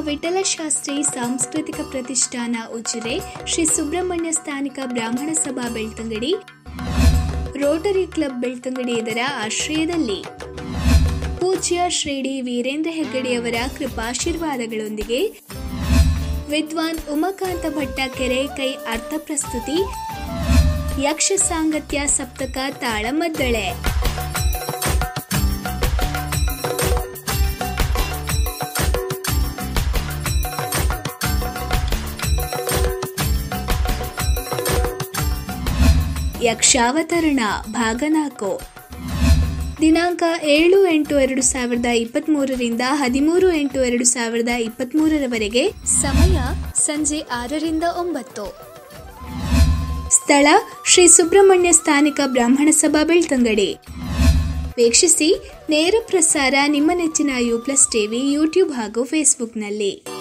ವಿಠಲಶಾಸ್ತ್ರಿ ಸಾಂಸ್ಕೃತಿಕ ಪ್ರತಿಷ್ಠಾನ ಉಜಿರೆ ಶ್ರೀ ಸುಬ್ರಹ್ಮಣ್ಯ ಸ್ಥಾನಿಕ ಬ್ರಾಹ್ಮಣ ಸಭಾ ಬೆಳ್ತಂಗಡಿ ರೋಟರಿ ಕ್ಲಬ್ ಬೆಳ್ತಂಗಡಿ ಇದರ ಆಶ್ರಯದಲ್ಲಿ ಪೂಜ್ಯ ಶ್ರೀಡಿ ವೀರೇಂದ್ರ ಹೆಗ್ಗಡೆಯವರ ಕೃಪಾಶೀರ್ವಾದಗಳೊಂದಿಗೆ ವಿದ್ವಾನ್ ಉಮಾಕಾಂತ ಭಟ್ಟ ಕೆರೆ ಕೈ ಅರ್ಥ ಪ್ರಸ್ತುತಿ ಯಕ್ಷ ಸಾಂಗತ್ಯ ಸಪ್ತಕ ತಾಳಮದ್ದಳೆ ಯಕ್ಷಾವತರಣ ಭಾಗ ನಾಲ್ಕು ದಿನಾಂಕ ಏಳು ಎಂಟು ಎರಡು ಸಾವಿರದ ಇಪ್ಪತ್ತ್ಮೂರರಿಂದ ಹದಿಮೂರು ಎಂಟು ಎರಡು ಸಾವಿರದ ಇಪ್ಪತ್ತ್ಮೂರರವರೆಗೆ ಸಮಯ ಸಂಜೆ ಆರರಿಂದ ಒಂಬತ್ತು ಸ್ಥಳ ಶ್ರೀ ಸುಬ್ರಹ್ಮಣ್ಯ ಸ್ಥಾನಿಕ ಬ್ರಾಹ್ಮಣ ಸಭಾ ಬೆಳ್ತಂಗಡಿ ವೀಕ್ಷಿಸಿ ನೇರ ಪ್ರಸಾರ ನಿಮ್ಮ ನೆಚ್ಚಿನ ಯು ಪ್ಲಸ್ ಟಿವಿ ಯೂಟ್ಯೂಬ್ ಹಾಗೂ ಫೇಸ್ಬುಕ್ನಲ್ಲಿ